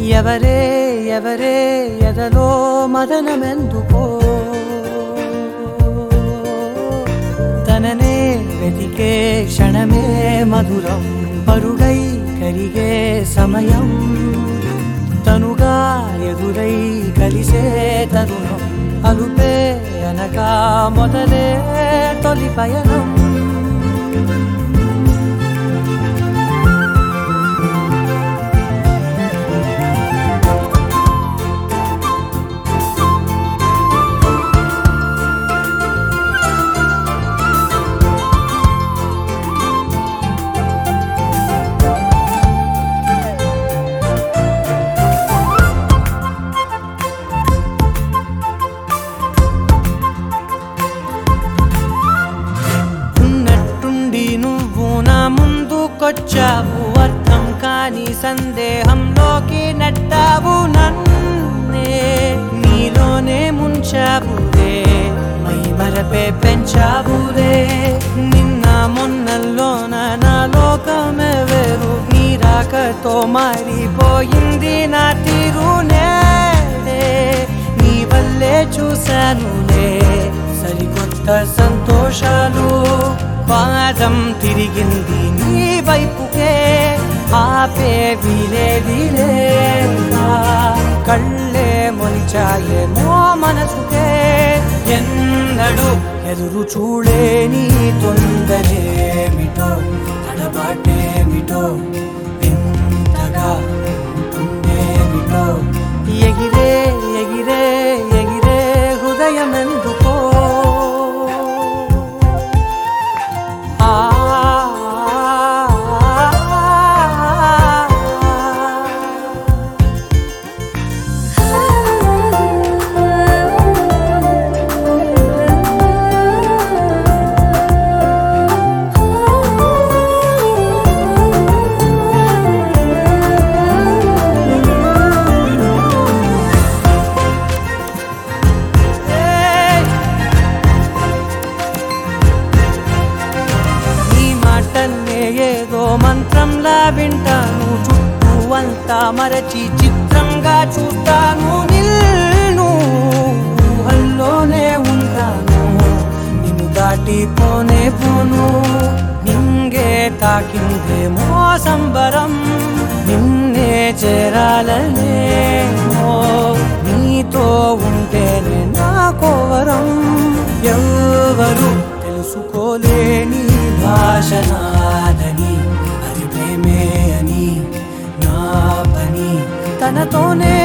ఎవరే ఎవరే ఎదలో మదనమెందుకో తననే వెతికే క్షణమే మధురం పరుగై కరిగే సమయం తనుగా ఎదురై కలిసే తరుణం అలుపే అనగా మొదలే తొలి పయనం ఉన్నట్టుండి నువ్వు నా ముందుకొచ్చావు అర్థం కాని సందేహంలోకి నెట్టావు నన్నే నీలోనే ముంచావురే మై మరపే పెంచావురే నిన్న మొన్నల్లోన నా లోకమే వేరు నీ రాకతో మారిపోయింది నా తీరు నేడే నీ వల్లే చూశానులే సరికొత్త సంతోషాలు పాదం తిరిగింది నీ వైపుకే ఆపే వీలేదిలే కళ్ళే మొలిచాయేమో మనసుకే ఎన్నడు ఎదురు చూడేని తొందరేమిటో తడబాటేమిటో వింతగా ఉంటుందేమిటో ఎగిరే ఎగిరే ఎగిరే హృదయం ఎందుకో ఆ ఏయ్! నీ మాటల్నే ఏదో మంత్రంలా వింటాను చుట్టూ అంతా మరచి చిత్రంగా చూస్తాను నిన్ను ఊహల్లోనే ఉంటాను నిన్ను దాటిపోనే పోను నింగే తాకిందేమో సంబరం నిన్నే చేరాలనేమో నీతో ఉంటేనే నా కోవరం ఎవరు తెలుసుకోలేని భాష నాదని అది ప్రేమే అని నా పని తనతోనే